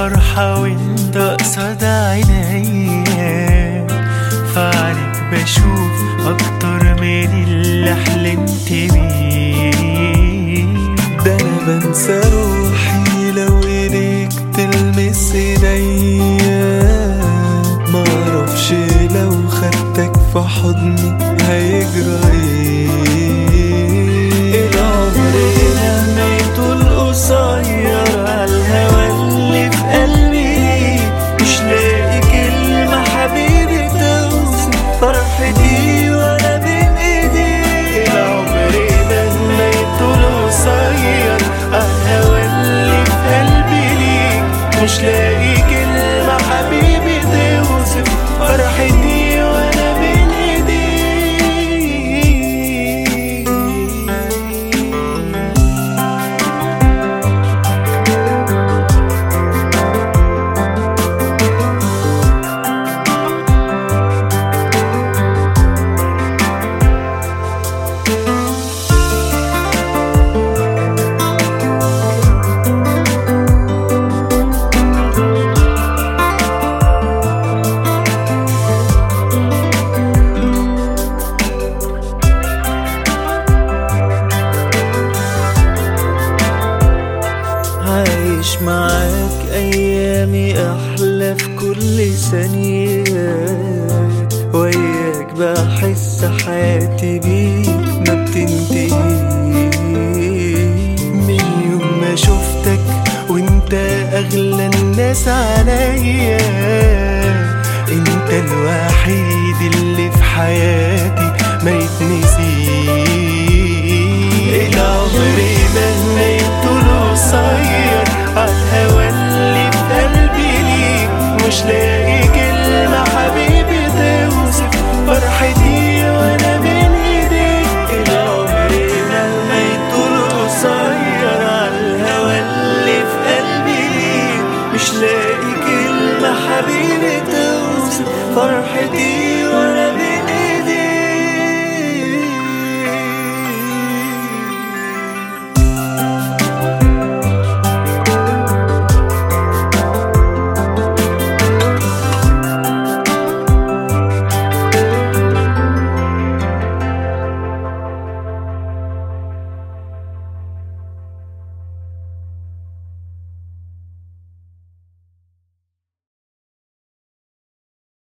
فرحة وانت قصاد عينيا فعليك بشوف أكتر من اللي حلمت بيه ده انا بنسى روحي لو ايديك تلمس ايديا معرفش لو خدتك في حضني هيجرى ايه العمر لما يطول قصير عالهوا اللي في قلبي مش لاقي كلمة حبيبي توصف فرحتي وانا بين ايدي العمر لما يطول قصير عالهوا اللي في قلبي ليك مش لاقي كلمة حبيبي توصف فرحتي وانا بين ايدي عايش معاك ايامي احلى في كل ثانية وياك بحس حياتي بيك ما بتنتهي من يوم ما شفتك وانت اغلى الناس عليا انت الوحيد اللي في حياتي